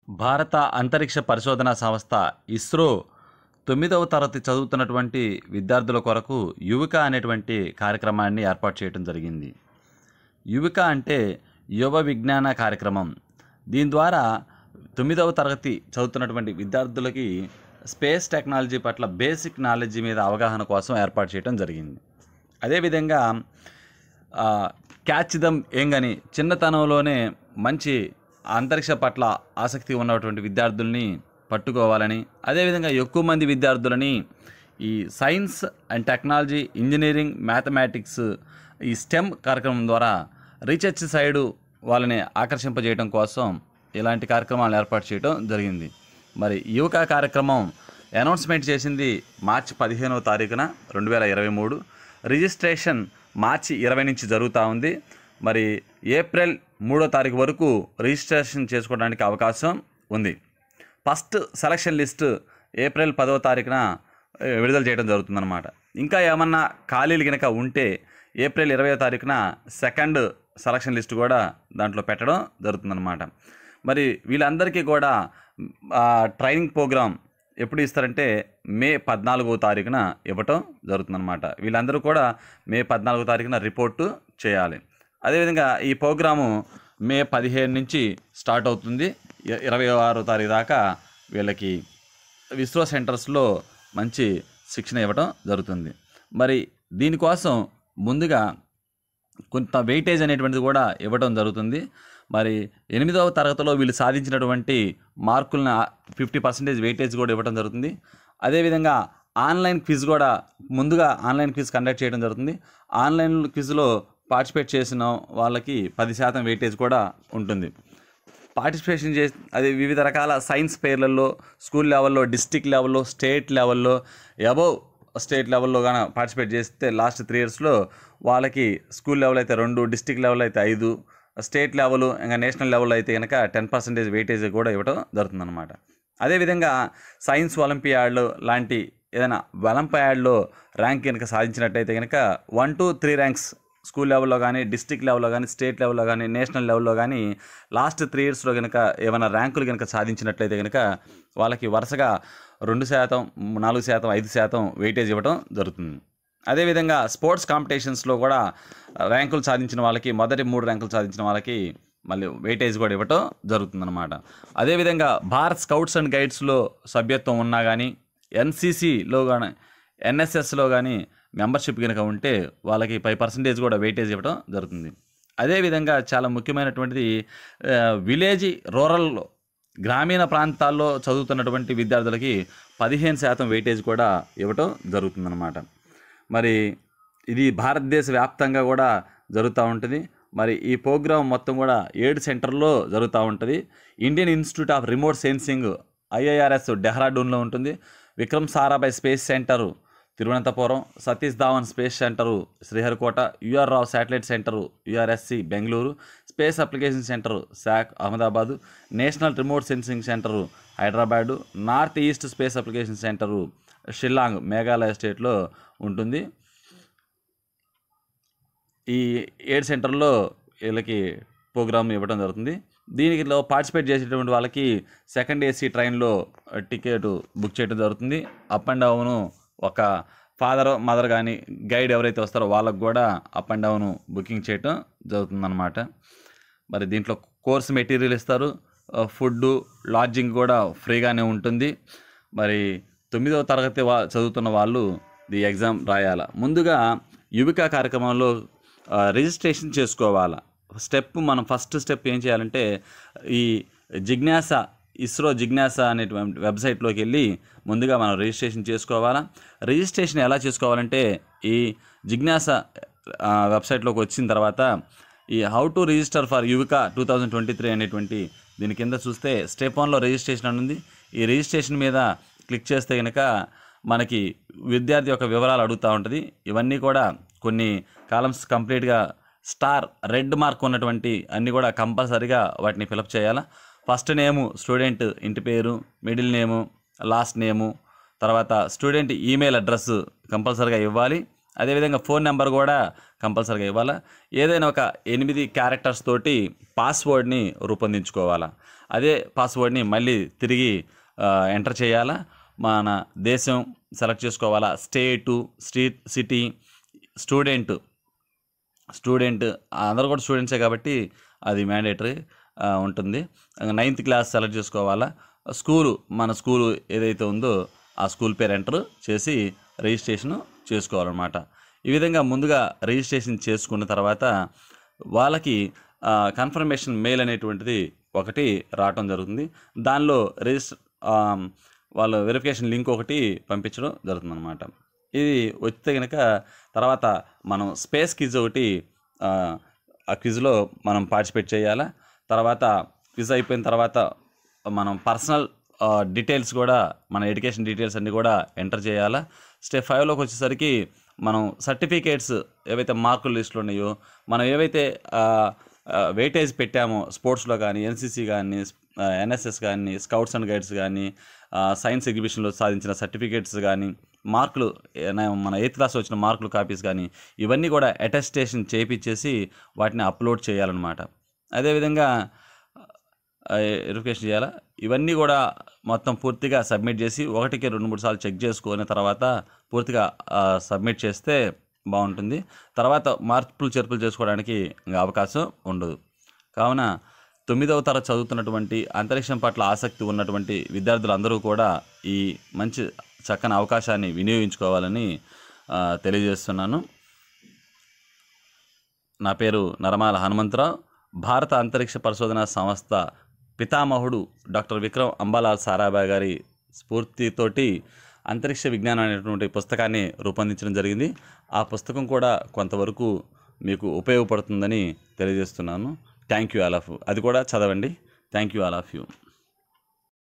భారత అంతరిక్ష పరిశోధనా సంస్థ ఇస్రో తొమ్మిదవ తరగతి చదువుతున్నటువంటి విద్యార్థుల కొరకు యువిక అనేటువంటి కార్యక్రమాన్ని ఏర్పాటు చేయడం జరిగింది యువిక అంటే యువ విజ్ఞాన కార్యక్రమం దీని ద్వారా తొమ్మిదవ తరగతి చదువుతున్నటువంటి విద్యార్థులకి స్పేస్ టెక్నాలజీ పట్ల బేసిక్ నాలెడ్జ్ మీద అవగాహన కోసం ఏర్పాటు చేయడం జరిగింది అదేవిధంగా ఆ, క్యాచ్ దమ్ ఏంగని చిన్నతనంలోనే మంచి అంతరిక్ష పట్ల ఆసక్తి ఉన్నటువంటి విద్యార్థుల్ని పట్టుకోవాలని అదేవిధంగా ఎక్కువ మంది విద్యార్థులని ఈ science and technology engineering mathematics ఈ స్టెమ్ కార్యక్రమం ద్వారా రీసెర్చ్ సైడు వాళ్ళని ఆకర్షింపజేయడం కోసం ఇలాంటి కార్యక్రమాలు ఏర్పాటు చేయడం జరిగింది మరి యువక కార్యక్రమం అనౌన్స్మెంట్ చేసింది మార్చి పదిహేనవ తారీఖున రెండు వేల ఇరవై మూడు రిజిస్ట్రేషన్ మార్చి ఇరవై నుంచి జరుగుతూ ఉంది మరి ఏప్రిల్ మూడో తారీఖు వరకు రిజిస్ట్రేషన్ చేసుకోవడానికి అవకాశం ఉంది ఫస్ట్ సెలక్షన్ లిస్ట్ ఏప్రిల్ పదవ తారీఖున ఏ, విడుదల చేయడం జరుగుతుందన్నమాట ఇంకా ఏమన్నా ఖాళీలు కనుక ఉంటే ఏప్రిల్ ఇరవై తారీఖున సెకండ్ సెలక్షన్ లిస్ట్ కూడా దాంట్లో పెట్టడం జరుగుతుందన్నమాట మరి వీళ్ళందరికీ కూడా ఆ, ట్రైనింగ్ ప్రోగ్రామ్ ఎప్పుడు ఇస్తారంటే మే పద్నాలుగో తారీఖున ఇవ్వటం జరుగుతుందన్నమాట వీళ్ళందరూ కూడా మే పద్నాలుగో తారీఖున రిపోర్టు చేయాలి అదేవిధంగా ఈ ప్రోగ్రాము మే పదిహేను నుంచి స్టార్ట్ అవుతుంది ఇ- ఇరవై ఆరో తారీఖు దాకా వీళ్ళకి విశ్వ సెంటర్స్లో మంచి శిక్షణ ఇవ్వడం జరుగుతుంది మరి దీనికోసం ముందుగా కొంత వెయిటేజ్ అనేటువంటిది కూడా ఇవ్వడం జరుగుతుంది మరి ఎనిమిదవ తరగతిలో వీళ్ళు సాధించినటువంటి మార్కులను ఫిఫ్టీ పర్సెంటేజ్ వెయిటేజ్ కూడా ఇవ్వడం జరుగుతుంది అదేవిధంగా ఆన్లైన్ క్విజ్ కూడా ముందుగా ఆన్లైన్ క్విజ్ కండక్ట్ చేయడం జరుగుతుంది ఆన్లైన్ క్విజ్లో పార్టిసిపేట్ చేసిన వాళ్ళకి పది శాతం వెయిటేజ్ కూడా ఉంటుంది పార్టిసిపేషన్ చేసి అది వివిధ రకాల సైన్స్ పేర్లలో స్కూల్ లెవెల్లో డిస్టిక్ లెవెల్లో స్టేట్ లెవెల్లో అబౌవ్ స్టేట్ లెవెల్లో కానీ పార్టిసిపేట్ చేస్తే లాస్ట్ త్రీ ఇయర్స్లో వాళ్ళకి స్కూల్ లెవెల్ అయితే రెండు డిస్టిక్ లెవెల్ అయితే ఐదు స్టేట్ లెవెల్ ఇంకా నేషనల్ లెవెల్ అయితే కనుక టెన్ పర్సెంటేజ్ వెయిటేజ్ కూడా ఇవ్వడం జరుగుతుందన్నమాట అదేవిధంగా సైన్స్ ఒలింపియాడ్లు లాంటి ఏదైనా ఒలింపియాడ్లో ర్యాంక్ కనుక సాధించినట్టయితే కనుక one two three ranks school లెవెల్లో కానీ డిస్ట్రిక్ట్ లెవెల్లో కానీ స్టేట్ లెవెల్లో కానీ నేషనల్ లెవెల్లో కానీ లాస్ట్ త్రీ ఇయర్స్లో కనుక ఏమైనా ర్యాంకులు కనుక సాధించినట్లయితే కనుక వాళ్ళకి వరుసగా రెండు శాతం నాలుగు శాతం ఐదు శాతం వెయిటేజ్ ఇవ్వడం జరుగుతుంది అదేవిధంగా స్పోర్ట్స్ కాంపిటీషన్స్లో కూడా ర్యాంకులు సాధించిన వాళ్ళకి మొదటి మూడు ర్యాంకులు సాధించిన వాళ్ళకి మళ్ళీ వెయిటేజ్ కూడా ఇవ్వటం జరుగుతుందన్నమాట అదేవిధంగా భారత్ స్కౌట్స్ అండ్ గైడ్స్లో సభ్యత్వం ఉన్నా కానీ ఎన్సీసీలో కానీ ఎన్ఎస్ఎస్లో కానీ మెంబర్షిప్ కనుక ఉంటే వాళ్ళకి ఫైవ్ పర్సెంటేజ్ కూడా వెయిటేజ్ ఇవ్వడం జరుగుతుంది అదేవిధంగా చాలా ముఖ్యమైనటువంటిది ఆ, విలేజ్ రూరల్లో గ్రామీణ ప్రాంతాల్లో చదువుతున్నటువంటి విద్యార్థులకి పదిహేను శాతం వెయిటేజ్ కూడా ఇవ్వటం జరుగుతుందన్నమాట మరి ఇది భారతదేశ వ్యాప్తంగా కూడా జరుగుతూ ఉంటుంది మరి ఈ ప్రోగ్రాం మొత్తం కూడా ఏడు సెంటర్లో జరుగుతూ ఉంటుంది Indian institute of remote sensing IIRS డెహ్రాడూన్లో ఉంటుంది Vikram Sarabhai space center Thiruvananthapuram Satish Dhawan space center Sriharikota U R Rao satellite center URSC Bengaluru space application center SAC Ahmedabad national remote sensing center Hyderabad north east space application center Shillong Meghalaya స్టేట్లో ఉంటుంది ఈ ఏడు సెంటర్లో వీళ్ళకి ప్రోగ్రామ్ ఇవ్వడం జరుగుతుంది దీనిలో పార్టిసిపేట్ చేసేటువంటి వాళ్ళకి సెకండ్ ఏసీ ట్రైన్లో టికెట్ బుక్ చేయడం జరుగుతుంది అప్ అండ్ డౌన్ ఒక ఫాదర్ మదర్ కానీ గైడ్ ఎవరైతే వస్తారో వాళ్ళకు కూడా అప్ అండ్ డౌన్ బుకింగ్ చేయటం జరుగుతుందన్నమాట మరి దీంట్లో కోర్స్ మెటీరియల్ ఇస్తారు ఫుడ్ లాడ్జింగ్ కూడా ఫ్రీగానే ఉంటుంది మరి తొమ్మిదవ తరగతి వా చదువుతున్న వాళ్ళు ఈ ఎగ్జామ్ రాయాల ముందుగా యువిక కార్యక్రమంలో ఆ, రిజిస్ట్రేషన్ చేసుకోవాలా స్టెప్ మనం ఫస్ట్ స్టెప్ ఏం చేయాలంటే ఈ జిజ్ఞాస ఇస్రో జిజ్ఞాస అనేటువంటి వెబ్సైట్లోకి వెళ్ళి ముందుగా మనం రిజిస్ట్రేషన్ చేసుకోవాలా రిజిస్ట్రేషన్ ఎలా చేసుకోవాలంటే ఈ జిజ్ఞాస ఆ, వెబ్సైట్లోకి వచ్చిన తర్వాత ఈ how to register for Yuvika two thousand twenty three అనేటువంటి దీని కింద చూస్తే స్టెప్ వన్లో రిజిస్ట్రేషన్ అని ఉంది ఈ రిజిస్ట్రేషన్ మీద క్లిక్ చేస్తే కనుక మనకి విద్యార్థి యొక్క వివరాలు అడుగుతూ ఉంటుంది ఇవన్నీ కూడా కొన్ని కాలమ్స్ కంప్లీట్గా స్టార్ రెడ్ మార్క్ ఉన్నటువంటి అన్నీ కూడా కంపల్సరీగా వాటిని ఫిలప్ చేయాలా ఫస్ట్ నేము స్టూడెంట్ ఇంటి పేరు మిడిల్ నేము లాస్ట్ నేము తర్వాత స్టూడెంట్ ఈమెయిల్ అడ్రస్ కంపల్సరీగా ఇవ్వాలి అదేవిధంగా ఫోన్ నెంబర్ కూడా కంపల్సరీగా ఇవ్వాలా ఏదైనా ఒక ఎనిమిది క్యారెక్టర్స్ తోటి పాస్వర్డ్ని రూపొందించుకోవాలా అదే పాస్వర్డ్ని మళ్ళీ తిరిగి ఎంటర్ చేయాలా మన దేశం సెలెక్ట్ చేసుకోవాలా state street city student student అందరూ కూడా స్టూడెంట్సే కాబట్టి అది మ్యాండేటరీ ఉంటుంది నైన్త్ క్లాస్ సెలెక్ట్ చేసుకోవాలా స్కూలు మన స్కూలు ఏదైతే ఉందో ఆ స్కూల్ పేరు ఎంటర్ చేసి రిజిస్ట్రేషన్ చేసుకోవాలన్నమాట ఈ విధంగా ముందుగా రిజిస్ట్రేషన్ చేసుకున్న తర్వాత వాళ్ళకి కన్ఫర్మేషన్ మెయిల్ అనేటువంటిది ఒకటి రావటం జరుగుతుంది దానిలో రిజిస్టర్ వాళ్ళ వెరిఫికేషన్ లింక్ ఒకటి పంపించడం జరుగుతుంది అనమాట ఇది వచ్చితే కనుక తర్వాత మనం స్పేస్ క్విజ్ ఒకటి ఆ, ఆ క్విజ్లో మనం పార్టిసిపేట్ చేయాలా తర్వాత క్విజ్ అయిపోయిన తర్వాత మనం పర్సనల్ డీటెయిల్స్ కూడా మన ఎడ్యుకేషన్ డీటెయిల్స్ అన్నీ కూడా ఎంటర్ చేయాలా స్టెప్ ఫైవ్లోకి వచ్చేసరికి మనం సర్టిఫికేట్స్ ఏవైతే మార్కుల లిస్టులు ఉన్నాయో మనం ఏవైతే వెయిటేజ్ పెట్టామో స్పోర్ట్స్లో కానీ ఎన్సీసీ కానీ ఎన్ఎస్ఎస్ కానీ స్కౌట్స్ అండ్ గైడ్స్ కానీ సైన్స్ ఎగ్జిబిషన్లో సాధించిన సర్టిఫికేట్స్ కానీ మార్కులు ఏనా- మన ఎయిత్ క్లాస్ వచ్చిన మార్కులు కాపీస్ కానీ ఇవన్నీ కూడా అటెస్టేషన్ చేయించేసి వాటిని అప్లోడ్ చేయాలన్నమాట అదేవిధంగా వెరిఫికేషన్ చేయాలా ఇవన్నీ కూడా మొత్తం పూర్తిగా సబ్మిట్ చేసి ఒకటికి రెండు మూడు సార్లు చెక్ చేసుకున్న తర్వాత పూర్తిగా సబ్మిట్ చేస్తే బాగుంటుంది తర్వాత మార్పులు చేర్పులు చేసుకోవడానికి ఇంకా అవకాశం ఉండదు కావున తొమ్మిదవ తరగతి చదువుతున్నటువంటి అంతరిక్షం పట్ల ఆసక్తి ఉన్నటువంటి విద్యార్థులందరూ కూడా ఈ మంచి చక్కని అవకాశాన్ని వినియోగించుకోవాలని ఆ, తెలియజేస్తున్నాను నా పేరు నరమాల హనుమంతరావు భారత అంతరిక్ష పరిశోధన సంస్థ పితామహుడు డాక్టర్ విక్రమ్ అంబాలాల్ సారాభాయ్ గారి స్ఫూర్తితోటి అంతరిక్ష విజ్ఞానం అనేటువంటి పుస్తకాన్ని రూపొందించడం జరిగింది ఆ పుస్తకం కూడా కొంతవరకు మీకు ఉపయోగపడుతుందని తెలియజేస్తున్నాను థ్యాంక్ యూ ఆల్ ఆఫ్ అది కూడా చదవండి thank you all of you